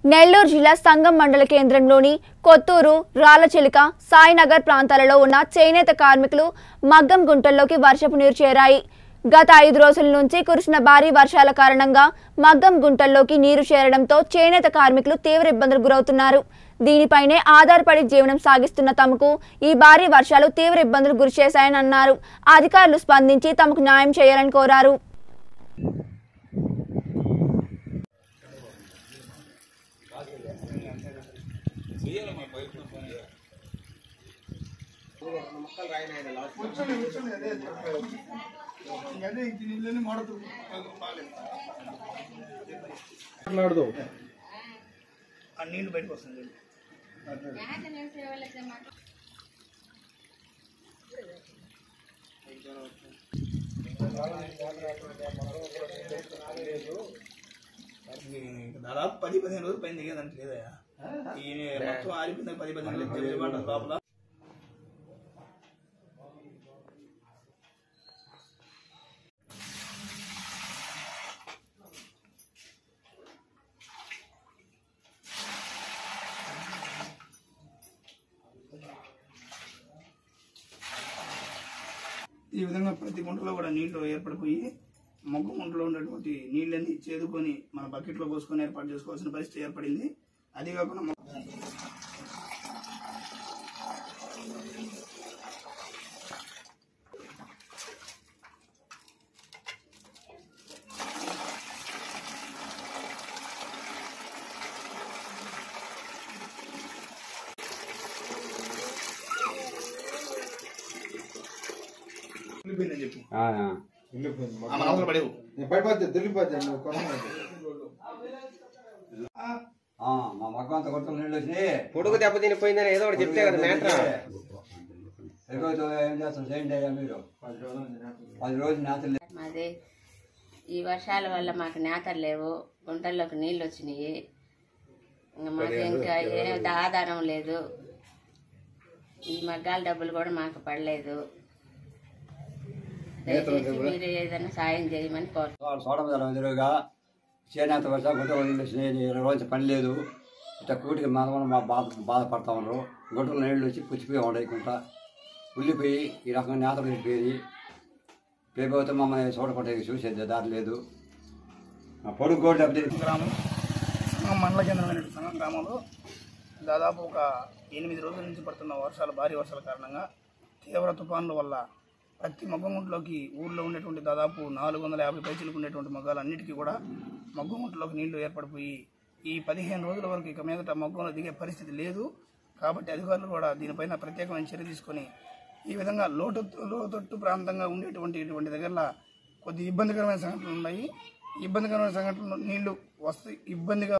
నెల్లూరు జిల్లా సంగం మండల కేంద్రంలోని కొత్తూరు రాళ్లచిలుక సాయినగర్ ప్రాంతాలలో ఉన్న చేనేత కార్మికులు మగ్గం గుంటల్లోకి వర్షపు నీరు చేరాయి గత ఐదు రోజుల నుంచి కురిసిన భారీ వర్షాల కారణంగా మగ్గం గుంటల్లోకి నీరు చేరడంతో చేనేత కార్మికులు తీవ్ర ఇబ్బందులు గురవుతున్నారు దీనిపైనే ఆధారపడి జీవనం సాగిస్తున్న తమకు ఈ భారీ వర్షాలు తీవ్ర ఇబ్బందులు గురిచేశాయని అన్నారు అధికారులు స్పందించి తమకు న్యాయం చేయాలని కోరారు కూర్చొని కూర్చొని అదే చెప్పారు అదే ఇది నీళ్ళని మడతు మాట్లాడదు ఆ నీళ్ళు బయటకు వస్తుంది దాదాపు పది పదిహేను రోజులు పైన దిగేదానికి లేదయా ఈ మొత్తం ఆరిపోయింది పది పదిహేను రోజులు చెట్టు పడ్డది లోపల ఈ విధంగా ప్రతి గుంటలో కూడా నీళ్లు ఏర్పడిపోయి మొగ్గు గుంటలో ఉన్నటువంటి నీళ్ళని చేదుకొని మన బకెట్లో పోసుకొని ఏర్పాటు చేసుకోవాల్సిన పరిస్థితి ఏర్పడింది అది కాకుండా మొ- వెళ్ళిపోయిందని చెప్పు ఆ మనవసరం పడేవు పడిపోద్ది తెలియపోద్ది నువ్వు కొనలేదు మా మగ్గం అంత కొత్త నీళ్ళు వచ్చినాయి పొడుగు దెబ్బతిని పోయిందని ఏదో ఒకటి చెప్తే కదా మ్యాటర్ ఎగోతో ఏం చేస్తాం చేయండి అయ్యా మీరు పది రోజులు నేతలు మాది ఈ వర్షాల వల్ల మాకు నేతలు లేవు గుంటల్లోకి నీళ్ళు వచ్చినాయి ఇంకా మాకు ఇంకా ఏ ఆధారం లేదు ఈ మగ్గాల డబ్బులు కూడా మాకు పడలేదు దయచేసి మీరు ఏదైనా సాయం చేయమని కోరుతున్నాను సోడమదలం ఎదురుగా చేనేత వర్ష గుంట నీళ్ళు వచ్చినాయి ఇరవై రోజులు పని లేదు ఇట్లా కూటికి మనం మా బాధ బాధపడతా ఉన్నారు గుంటలో నీళ్ళు వచ్చి పుచ్చిపోయి ఉండకుంటా ఉల్లిపోయి ఈ రకంగా నేతలు వెళ్ళిపోయి పేపోతే మమ్మల్ని చూడకుండా చూసేది దారి లేదు ఆ పొడుగు కూడా దెబ్బతిని గ్రామం సంగం మండల కేంద్రమైన సంగం గ్రామంలో దాదాపు ఒక ఎనిమిది రోజుల నుంచి పడుతున్న వర్షాలు భారీ వర్షాల కారణంగా తీవ్ర తుఫాన్ల వల్ల ప్రతి మగ్గముంట్లోకి ఊర్లో ఉండేటువంటి దాదాపు నాలుగు వందల యాభై పైచలకు ఉండేటువంటి మగ్గాలన్నిటికీ కూడా మగ్గముంట్లోకి నీళ్లు ఏర్పడిపోయి ఈ పదిహేను రోజుల వరకు ఇక మీదట మగ్గంలో దిగే పరిస్థితి లేదు కాబట్టి అధికారులు కూడా దీనిపైన ప్రత్యేకమైన చర్య తీసుకొని ఈ విధంగా లోటు లోతట్టు ప్రాంతంగా ఉండేటువంటి ఇటువంటి దగ్గర కొద్ది ఇబ్బందికరమైన సంఘటనలు ఉన్నాయి ఇబ్బందికరమైన సంఘటనలు నీళ్లు వస్తాయి ఇబ్బందిగా